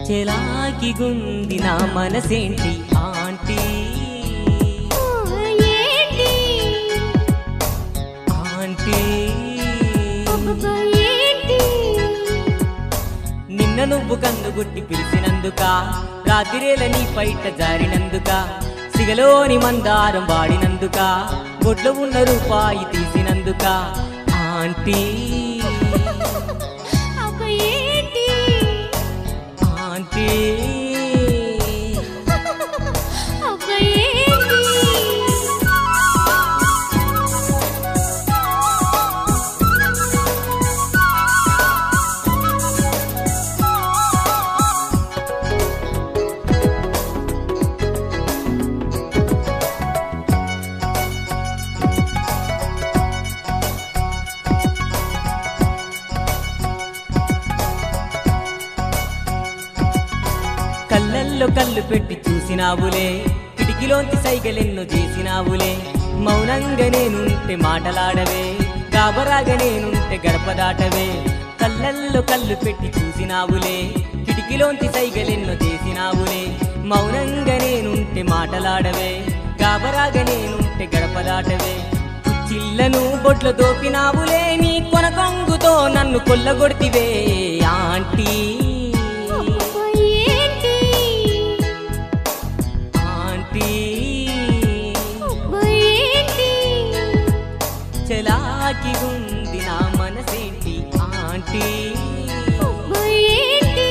చెలాకి గుంది నా మనసేంటి ఆంటీ ఏంటి ఆంటీ అబ్బబ్బా, ఏంటి నిన్న నువ్వు కన్నుగుట్టి పిలిచినందుక రాత్రిరేల నీ పైట జారినందుక సిగలోని మందారం వాడినందుక బొట్లో ఉన్న రూపాయి తీసినందుక ఆంటీ అబ్బా, ఏంటి ఆంటీ అబ్బా, ఏంటి కళ్ళల్లో కళ్ళు పెట్టి చూసినావులే కిటికీలోంచి సైగలెన్నో చేసినావులే మౌనంగా నేనుంటే మాటలాడవే గాబరాగా నేనుంటే గడప దాటవే కళ్ళల్లో కళ్ళు పెట్టి చూసినావులే కిటికీలోంచి సైగలెన్నో చేసినావులే మౌనంగా నేనుంటే మాటలాడవే గాబరాగా నేనుంటే గడప దాటవే చిల్లను బొట్ల దోపినావులే నీ కొనకొంగుతో నన్ను కొల్లగొడితివే ఆంటీ అబ్బబ్బా, ఏంటి ఆంటీ అబ్బా, ఏంటి చెలాకి ఉంది నా మనసేంటి ఆంటీ అబ్బా, ఏంటి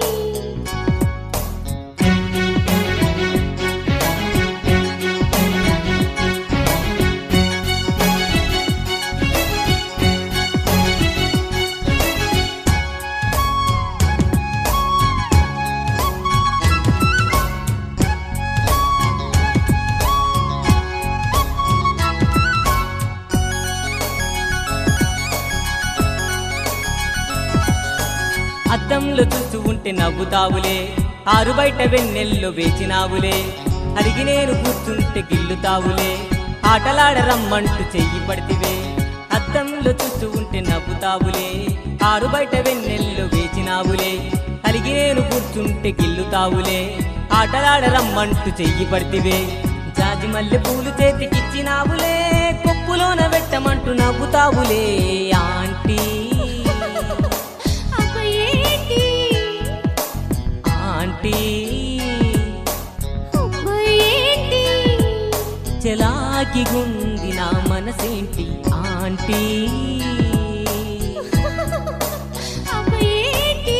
అద్దంలో చూస్తూ ఉంటే నవ్వుతావులే ఆరు బయట వెన్నెల్లో వేచినావులే అడిగి నేను కూర్చుంటే గిల్లుతావులే ఆటలాడ రమ్మంటూ చెయ్యి పడితివే అద్దంలో చూస్తూ ఉంటే నవ్వుతావులే ఆరు బయట వెన్నెల్లో వేచినావులే అలిగి నేను కూర్చుంటే గిల్లుతావులే ఆటలాడ రమ్మంటూ చెయ్యి పడితివే జాజి మల్లె పూలు చేతికిచ్చినావులే కొప్పులోన పెట్టమంటూ నవ్వుతావులే ఆంటీ అబ్బా, ఏంటి ఆంటీ అబ్బా, ఏంటి చెలాకి గుంది నా మనసేంటి ఆంటీ అబ్బా, ఏంటి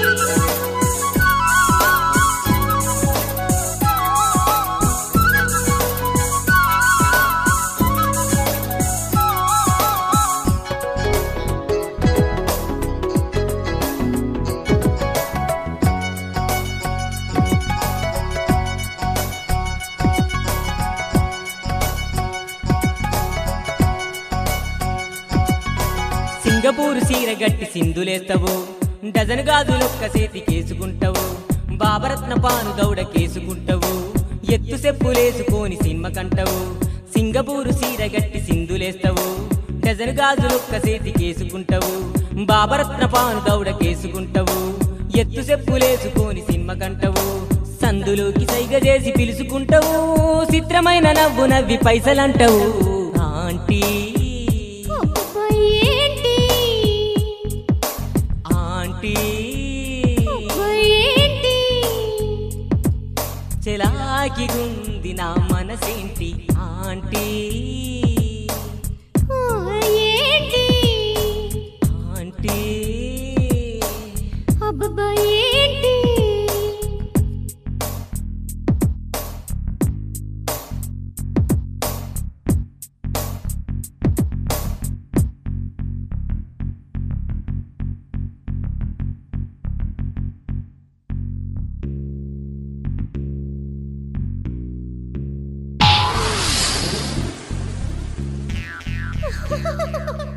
సింగపూరు సీర గట్టి సింధులేస్తావు డజన్ గాజులొక్క చేతి కేసుకుంటావు బాబరత్న పాను దౌడ కేసుకుంటావు ఎత్తు చెప్పులేసుకొని సినిమ కంటావు సింగపూరు సీర గట్టి సింధులేస్తావు డజన్ గాజులొక్క చేతి కేసుకుంటావు బాబరత్న పాను దౌడ కేసుకుంటావు ఎత్తు చెప్పులేసుకొని సినిమ కంటావు సందులోకి సైగ చేసి పిలుచుకుంటావు చిత్రమైన నవ్వు నవ్వి పైసలంటావు ఆంటీ అబ్బా, ఏంటి ఆంటీ అబ్బా, ఏంటి చెలాకి గుంది నా మనసేంటి ఆంటీ ఆ, ఏంటి ఆంటీ అబ్బబ్బా, ఏంటి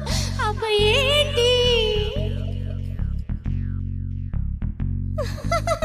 అబ్బా, ఏంటి